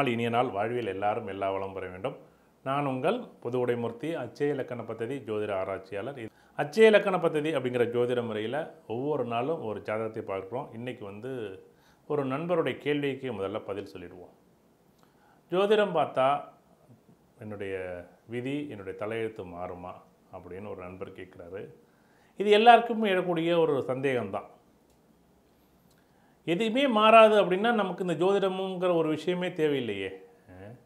நாள் இனிய நாள் வாழ்வில் எல்லாரும் எல்லா வளம் பெற வேண்டும் நான் உங்கள் புது உடைமூர்த்தி அச்சய இலக்கண பദ്ധதி ஜோதிட ஆராய்ச்சியாளர் இது- அச்சய இலக்கண பദ്ധதி அப்படிங்கிற ஜோதிட முறையில் ஒவ்வொரு நாளும் ஒரு ஜாதகத்தை பார்க்குறோம் இன்றைக்கி வந்து ஒரு நண்பருடைய கேள்விக்கு முதல்ல பதில் சொல்லிடுவோம் ஜோதிடம் பார்த்தா என்னுடைய விதி என்னுடைய தலையெழுத்து மாறுமா அப்படின்னு ஒரு நண்பர் கேட்குறாரு இது எல்லாருக்கும் எழக்கூடிய ஒரு சந்தேகம்தான் எதுவுமே மாறாது அப்படின்னா நமக்கு இந்த ஜோதிடமுங்கிற ஒரு விஷயமே தேவையில்லையே அஹ்.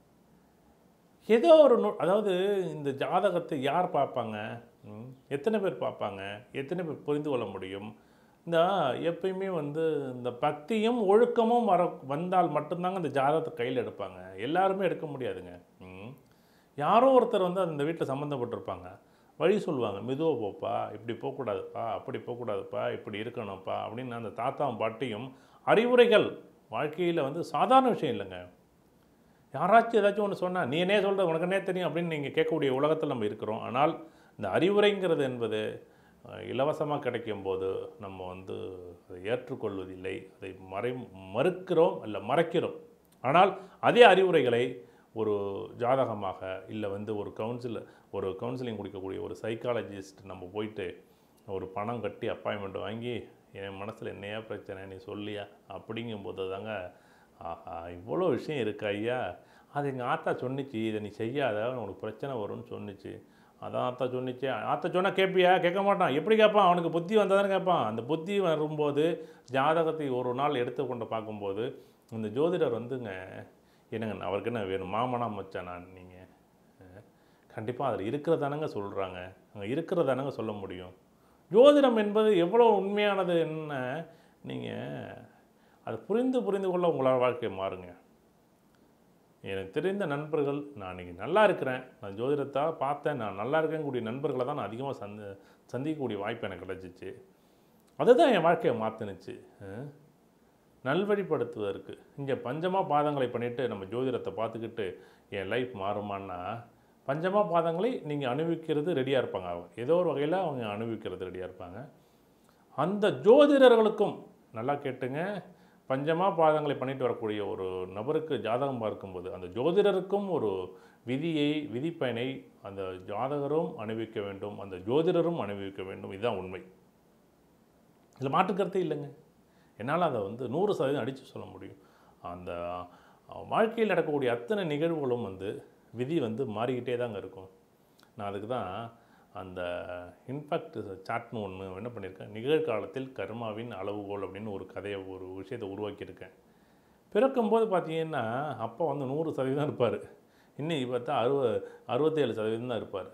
ஏதோ ஒரு நு அதாவது இந்த ஜாதகத்தை யார் பார்ப்பாங்க ம், எத்தனை பேர் பார்ப்பாங்க எத்தனை பேர் புரிந்து கொள்ள முடியும் இந்த எப்பயுமே வந்து இந்த பக்தியும் ஒழுக்கமும் வர வந்தால் மட்டும்தாங்க இந்த ஜாதகத்தை கையில் எடுப்பாங்க எல்லாருமே எடுக்க முடியாதுங்க ம். யாரோ ஒருத்தர் வந்து அந்த வீட்டில் சம்மந்தப்பட்டிருப்பாங்க வழி சொல்லுவாங்க மெதுவாக போப்பா இப்படி போகக்கூடாதுப்பா அப்படி போகக்கூடாதுப்பா இப்படி இருக்கணும்ப்பா அப்படின்னு அந்த தாத்தாவும் பாட்டியும் அறிவுரைகள் வாழ்க்கையில் வந்து சாதாரண விஷயம் இல்லைங்க யாராச்சும் ஏதாச்சும் ஒன்று சொன்னால் நீ என்ன சொல்கிற உனக்கு என்ன தெரியும் அப்படின்னு நீங்கள் கேட்கக்கூடிய உலகத்தில் நம்ம இருக்கிறோம் ஆனால் இந்த அறிவுரைங்கிறது என்பது இலவசமாக கிடைக்கும் போது நம்ம வந்து அதை ஏற்றுக்கொள்வதில்லை அதை மறை மறுக்கிறோம் இல்லை மறைக்கிறோம் ஆனால் அதே அறிவுரைகளை ஒரு ஜாதகமாக இல்லை வந்து ஒரு கவுன்சிலர் ஒரு கவுன்சிலிங் கொடுக்கக்கூடிய ஒரு சைக்காலஜிஸ்ட் நம்ம போயிட்டு ஒரு பணம் கட்டி அப்பாயின்மெண்ட் வாங்கி என் மனசில் என்னையா பிரச்சனை நீ சொல்லியா அப்படிங்கும்போது தாங்க ஆஹா இவ்வளோ விஷயம் இருக்கு ஐயா அது எங்கள் ஆத்தா சொன்னிச்சு இதை நீ செய்யாத உனக்கு பிரச்சனை வரும்னு சொன்னிச்சு அதான் ஆத்தா சொன்னிச்சு ஆத்தா சொன்னால் கேட்பியா கேட்க மாட்டான் எப்படி கேட்பான் அவனுக்கு புத்தி வந்தால் கேட்பான் அந்த புத்தி வரும்போது ஜாதகத்தை ஒரு நாள் எடுத்துக்கொண்டு பார்க்கும்போது இந்த ஜோதிடர் வந்துங்க என்னங்க அவருக்கு என்ன வேணும் மாமனா மச்சானா நீங்கள் கண்டிப்பாக அதில் இருக்கிறதானங்க சொல்கிறாங்க அங்கே இருக்கிறதானங்க சொல்ல முடியும் ஜோதிடம் என்பது எவ்வளோ உண்மையானது என்ன நீங்கள் அதை புரிந்து புரிந்து கொள்ள உங்களால் வாழ்க்கை மாறுங்க எனக்கு தெரிந்த நண்பர்கள் நான் இன்னைக்கு நல்லா இருக்கிறேன் நான் ஜோதிடத்தை பார்த்தேன் நான் நல்லா இருக்கேங்கூடிய நண்பர்களை தான் நான் அதிகமாக சந்த சந்திக்கக்கூடிய வாய்ப்பு எனக்கு கிடச்சிச்சு அதுதான் என் வாழ்க்கையை மாற்றினுச்சு நல்வழிப்படுத்துவதற்கு இங்கே பஞ்சமா பாதங்களை பண்ணிவிட்டு நம்ம ஜோதிடத்தை பார்த்துக்கிட்டு என் லைஃப் மாறுமான்னா பஞ்சமா பாதங்களை நீங்கள் அனுபவிக்கிறது ரெடியாக இருப்பாங்க அவங்க ஏதோ ஒரு வகையில் அவங்க அனுபவிக்கிறது ரெடியாக இருப்பாங்க அந்த ஜோதிடர்களுக்கும் நல்லா கேட்டுங்க பஞ்சமா பாதங்களை பண்ணிட்டு வரக்கூடிய ஒரு நபருக்கு ஜாதகம் பார்க்கும்போது அந்த ஜோதிடருக்கும் ஒரு விதியை விதிப்பயனை அந்த ஜாதகரும் அனுபவிக்க வேண்டும் அந்த ஜோதிடரும் அனுபவிக்க வேண்டும் இதுதான் உண்மை இதில் மாற்றுக்கருத்தே இல்லைங்க என்னால் அதை வந்து நூறு சதவீதம் அடித்து சொல்ல முடியும் அந்த அஹ், வாழ்க்கையில் நடக்கக்கூடிய அத்தனை நிகழ்வுகளும் வந்து விதி வந்து மாறிக்கிட்டே தாங்க இருக்கும் நான் அதுக்கு தான் அந்த இன்ஃபேக்ட் சாட்னு ஒன்று என்ன பண்ணியிருக்கேன் நிகழ்காலத்தில் கர்மாவின் அளவுகோல் அப்படின்னு ஒரு கதையை ஒரு விஷயத்தை உருவாக்கியிருக்கேன் பிறக்கும்போது பார்த்தீங்கன்னா அப்பா வந்து நூறு சதவீதம் இருப்பார் இன்னைக்கு பார்த்தா அறுபது அறுபத்தேழு சதவீதம் தான் இருப்பார்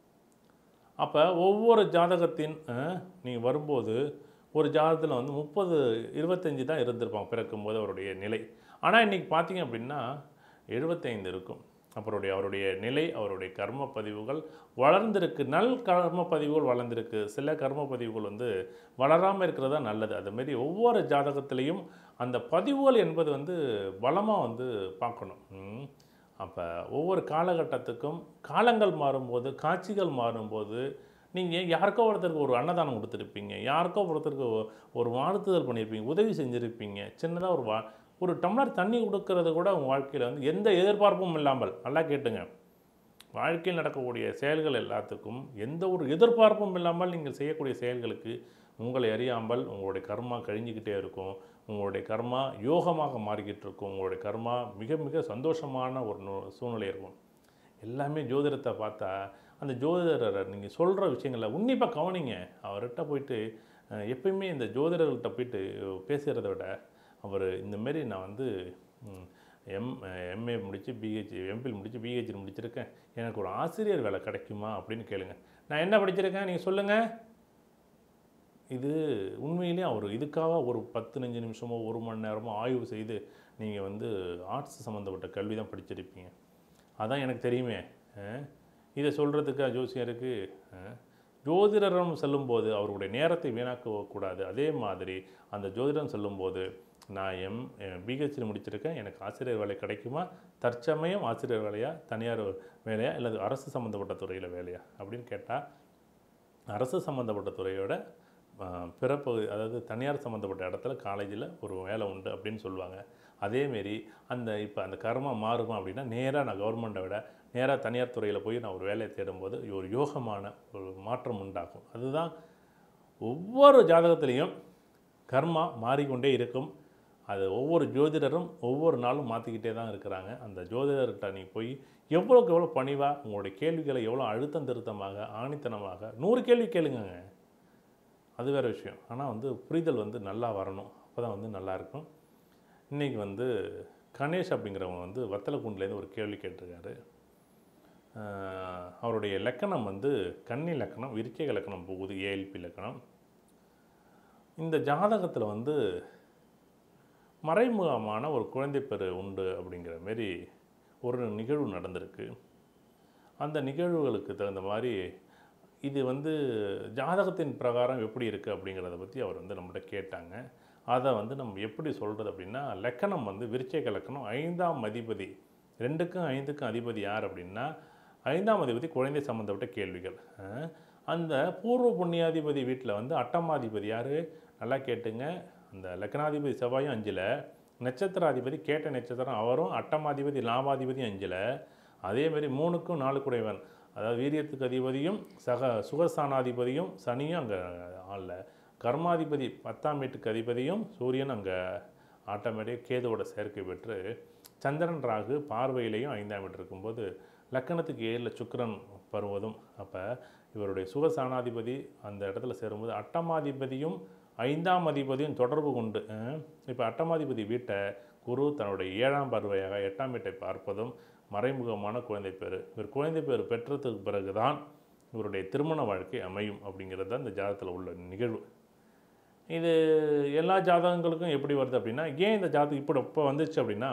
அப்போ ஒவ்வொரு ஜாதகத்தின் நீங்கள் வரும்போது ஒரு ஜாதகத்தில் வந்து முப்பது இருபத்தஞ்சி தான் இருந்திருப்பாங்க பிறக்கும்போது அவருடைய நிலை ஆனால் இன்றைக்கி பார்த்தீங்க அப்படின்னா எழுபத்தைந்து இருக்கும் அவருடைய அவருடைய நிலை அவருடைய கர்ம பதிவுகள் வளர்ந்திருக்கு நல் கர்ம பதிவுகள் வளர்ந்திருக்கு சில கர்ம பதிவுகள் வந்து வளராமல் இருக்கிறது தான் நல்லது அதுமாரி ஒவ்வொரு ஜாதகத்திலையும் அந்த பதிவுகள் என்பது வந்து பலமாக வந்து பார்க்கணும் ம். அப்போ ஒவ்வொரு காலகட்டத்துக்கும் காலங்கள் மாறும்போது காட்சிகள் மாறும்போது நீங்கள் யாருக்கோ ஒருத்தருக்கு ஒரு அன்னதானம் கொடுத்துருப்பீங்க யாருக்கோ ஒருத்தருக்கு ஒ- ஒரு வாழ்த்துதல் பண்ணியிருப்பீங்க உதவி செஞ்சுருப்பீங்க சின்னதாக ஒரு வா ஒரு டம்ளர் தண்ணி கொடுக்கறது கூட உங்கள் வாழ்க்கையில் வந்து எந்த எதிர்பார்ப்பும் இல்லாமல் நல்லா கேட்டுங்க வாழ்க்கையில் நடக்கக்கூடிய செயல்கள் எல்லாத்துக்கும் எந்த ஒரு எதிர்பார்ப்பும் இல்லாமல் நீங்கள் செய்யக்கூடிய செயல்களுக்கு உங்களை அறியாமல் உங்களுடைய கர்மா கழிஞ்சிக்கிட்டே இருக்கும் உங்களுடைய கர்மா யோகமாக மாறிக்கிட்டு இருக்கும் உங்களுடைய கர்மா மிக மிக சந்தோஷமான ஒரு நூ- சூழ்நிலை இருக்கும் எல்லாமே ஜோதிடத்தை பார்த்தா அந்த ஜோதிடரை நீங்கள் சொல்கிற விஷயங்களை உன்னிப்பாக கவனிங்க அவர்கிட்ட போயிட்டு அஹ், எப்பயுமே இந்த ஜோதிடர்கள்ட்ட போயிட்டு பேசுகிறத விட அவர் இந்தமாரி நான் வந்து ம், எம் எம்ஏ முடித்து பிஹெச் எம்பில் முடித்து பிஹெச்டி முடிச்சிருக்கேன் எனக்கு ஒரு ஆசிரியர் வேலை கிடைக்குமா அப்படின்னு கேளுங்க நான் என்ன படிச்சிருக்கேன் நீங்கள் சொல்லுங்கள் இது உண்மையிலேயே அவர் இதுக்காக ஒரு பதினஞ்சு நிமிஷமோ ஒரு மணி நேரமோ ஆய்வு செய்து நீங்கள் வந்து ஆர்ட்ஸ் சம்மந்தப்பட்ட கல்வி தான் படிச்சிருப்பீங்க அதான் எனக்கு தெரியுமே அஹ். இதை சொல்கிறதுக்கா ஜோசியருக்கு அஹ். ஜோதிடரம் செல்லும்போது அவருடைய நேரத்தை வீணாக்கக்கூடாது அதே மாதிரி அந்த ஜோதிடம் சொல்லும்போது நான் எம் பிஹெச்டி முடிச்சிருக்கேன் எனக்கு ஆசிரியர் வேலை கிடைக்குமா தற்சமயம் ஆசிரியர் வேலையா தனியார் வேலையா இல்லை அரசு சம்மந்தப்பட்ட துறையில் வேலையா அப்படின்னு கேட்டால் அரசு சம்மந்தப்பட்ட துறையோட ஆஹ், பிறப்பு அதாவது தனியார் சம்மந்தப்பட்ட இடத்துல காலேஜில் ஒரு வேலை உண்டு அப்படின்னு சொல்லுவாங்க அதேமாரி அந்த இப்போ அந்த கர்மா மாறுமா அப்படின்னா நேராக நான் கவர்மெண்ட்டை விட நேராக தனியார் துறையில் போய் நான் ஒரு வேலையை தேடும்போது ஒரு யோகமான ஒரு மாற்றம் உண்டாகும் அதுதான் ஒவ்வொரு ஜாதகத்திலையும் கர்மா மாறிக்கொண்டே இருக்கும் அது ஒவ்வொரு ஜோதிடரும் ஒவ்வொரு நாளும் மாற்றிக்கிட்டே தான் இருக்கிறாங்க அந்த ஜோதிடர்கிட்ட நீ போய் எவ்வளோக்கு எவ்வளோ பணிவாக உங்களுடைய கேள்விகளை எவ்வளோ அழுத்தம் திருத்தமாக ஆணித்தனமாக நூறு கேள்வி கேளுங்கங்க அது வேறு விஷயம் ஆனால் வந்து புரிதல் வந்து நல்லா வரணும் அப்போ தான் வந்து நல்லா இருக்கும் இன்றைக்கி வந்து கணேஷ் அப்படிங்கிறவங்க வந்து வத்தலக்குண்டுலேருந்து ஒரு கேள்வி கேட்டிருக்காரு ஆஹ் அவருடைய லக்கணம் வந்து கன்னி லக்கணம் விருச்சிக லக்கணம் போகுது ஏஎல்பி லக்கணம் இந்த ஜாதகத்தில் வந்து மறைமுகமான ஒரு குழந்தை பெரு உண்டு அப்படிங்கிற மாரி ஒரு நிகழ்வு நடந்திருக்கு அந்த நிகழ்வுகளுக்கு தகுந்த மாதிரி இது வந்து ஜாதகத்தின் பிரகாரம் எப்படி இருக்குது அப்படிங்கிறத பற்றி அவர் வந்து நம்மகிட்ட கேட்டாங்க அதை வந்து நம்ம எப்படி சொல்கிறது அப்படின்னா லக்கணம் வந்து விருச்சிக லக்கணம் ஐந்தாம் அதிபதி ரெண்டுக்கும் ஐந்துக்கும் அதிபதி யார் அப்படின்னா ஐந்தாம் அதிபதி குழந்தை சம்மந்தப்பட்ட கேள்விகள் அஹ், அந்த பூர்வ புண்ணியாதிபதி வீட்டில் வந்து அட்டமாதிபதி யார் நல்லா கேட்டுங்க அந்த லக்னாதிபதி செவ்வாயும் அஞ்சில் நட்சத்திராதிபதி கேட்ட நட்சத்திரம் அவரும் அட்டமாதிபதி லாபாதிபதி அஞ்சில் அதேமாரி மூணுக்கும் நாலு குடைவன் அதாவது வீரியத்துக்கு அதிபதியும் சக சுகஸ்தானாதிபதியும் சனியும் அங்கே ஆளில் கர்மாதிபதி பத்தாம் வீட்டுக்கு அதிபதியும் சூரியன் அங்கே ஆட்டோமேட்டிக் கேதுவோட சேர்க்கை பெற்று சந்திரன் ராகு பார்வையிலையும் ஐந்தாம் வீட்டு இருக்கும்போது லக்கணத்துக்கு ஏழில் சுக்கிரன் வருவதும் அப்போ இவருடைய சுகசானாதிபதி அந்த இடத்துல சேரும்போது அட்டமாதிபதியும் ஐந்தாம் அதிபதியும் தொடர்பு கொண்டு இப்போ அட்டமாதிபதி வீட்டை குரு தன்னுடைய ஏழாம் பார்வையாக எட்டாம் வீட்டை பார்ப்பதும் மறைமுகமான குழந்தை பேர் இவர் குழந்தை பேர் பெற்றதுக்கு பிறகுதான் இவருடைய திருமண வாழ்க்கை அமையும் அப்படிங்கிறது தான் இந்த ஜாதகத்தில் உள்ள நிகழ்வு இது எல்லா ஜாதகங்களுக்கும் எப்படி வருது அப்படின்னா ஏன் இந்த ஜாதகம் இப்போ இப்போ வந்துச்சு அப்படின்னா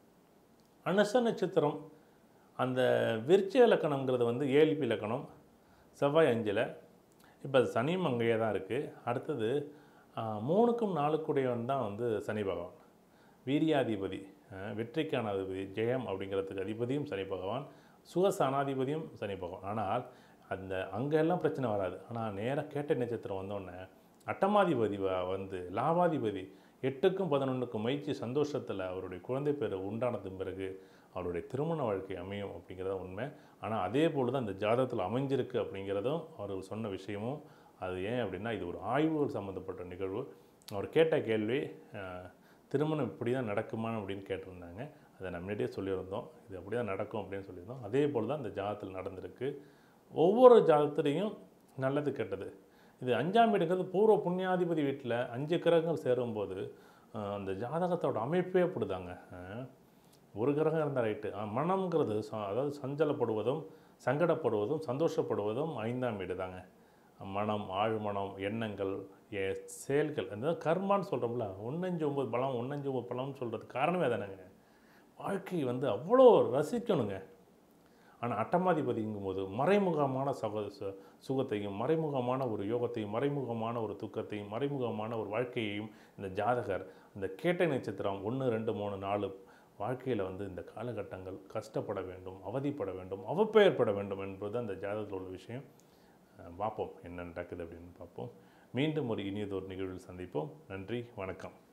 அனுச நட்சத்திரம் அந்த விருச்ச இலக்கணங்கிறது வந்து ஏழ்பி இலக்கணம் செவ்வாய் அஞ்சில் இப்போ சனியும் அங்கேயே தான் இருக்குது அடுத்தது ஆ, மூணுக்கும் நாலுக்குடையவன் தான் வந்து சனி பகவான் வீரியாதிபதி ஆ, வெற்றிக்கான அதிபதி ஜெயம் அப்படிங்கிறதுக்கு அதிபதியும் சனி பகவான் சுகசானாதிபதியும் சனி பகவான் ஆனால் அந்த அங்கெல்லாம் பிரச்சனை வராது ஆனால் நேராக கேட்ட நட்சத்திரம் வந்தோடனே அட்டமாதிபதி வ- வந்து லாபாதிபதி எட்டுக்கும் பதினொன்றுக்கும் மயிற்சி சந்தோஷத்தில் அவருடைய குழந்தை பேர் உண்டானதுக்கு பிறகு அவருடைய திருமண வாழ்க்கை அமையும் அப்படிங்கிறது உண்மை ஆனால் அதே போல் தான் இந்த ஜாதகத்தில் அமைஞ்சிருக்கு அப்படிங்கிறதும் அவர் சொன்ன விஷயமும் அது ஏன் அப்படின்னா இது ஒரு ஆய்வுகள் சம்மந்தப்பட்ட நிகழ்வு அவர் கேட்ட கேள்வி அஹ், திருமணம் இப்படி தான் நடக்குமா அப்படின்னு கேட்டிருந்தாங்க அதை நம்ம முன்னாடியே சொல்லியிருந்தோம் இது அப்படி தான் நடக்கும் அப்படின்னு சொல்லியிருந்தோம் அதே போல் தான் இந்த ஜாதகத்தில் நடந்திருக்கு ஒவ்வொரு ஜாதகத்துலேயும் நல்லது கெட்டது இது அஞ்சாம் வீடுங்கிறது பூர்வ புண்ணியாதிபதி வீட்டில் அஞ்சு கிரகங்கள் சேரும்போது அஹ், அந்த ஜாதகத்தோட அமைப்பே அப்படிதாங்க அஹ், ஒரு கிரகம் இருந்தால் ரைட்டு மனம்ங்கிறது ச- அதாவது சஞ்சலப்படுவதும் சங்கடப்படுவதும் சந்தோஷப்படுவதும் ஐந்தாம் வீடு தாங்க மனம் ஆழ்மனம் எண்ணங்கள் எ செயல்கள் அந்த கர்மான்னு சொல்கிறோம்ல ஒன்னஞ்சு ஒம்பது பலம் ஒன்னஞ்சு ஒம்பது பலம்னு சொல்கிறதுக்கு காரணமே தானேங்க வாழ்க்கை வந்து அவ்வளோ ரசிக்கணுங்க ஆனால் அட்டமாதிபதிங்கும்போது மறைமுகமான சக சு- சுகத்தையும் மறைமுகமான ஒரு யோகத்தையும் மறைமுகமான ஒரு துக்கத்தையும் மறைமுகமான ஒரு வாழ்க்கையையும் இந்த ஜாதகர் இந்த கேட்டை நட்சத்திரம் ஒன்று ரெண்டு மூணு நாலு வாழ்க்கையில் வந்து இந்த காலகட்டங்கள் கஷ்டப்பட வேண்டும் அவதிப்பட வேண்டும் அவப்பெயர்பட வேண்டும் என்பது அந்த ஜாதகத்தில் உள்ள விஷயம் அஹ் பார்ப்போம் என்ன நடக்குது அப்படின்னு பார்ப்போம் மீண்டும் ஒரு இனியதொரு நிகழ்வில் சந்திப்போம் நன்றி வணக்கம்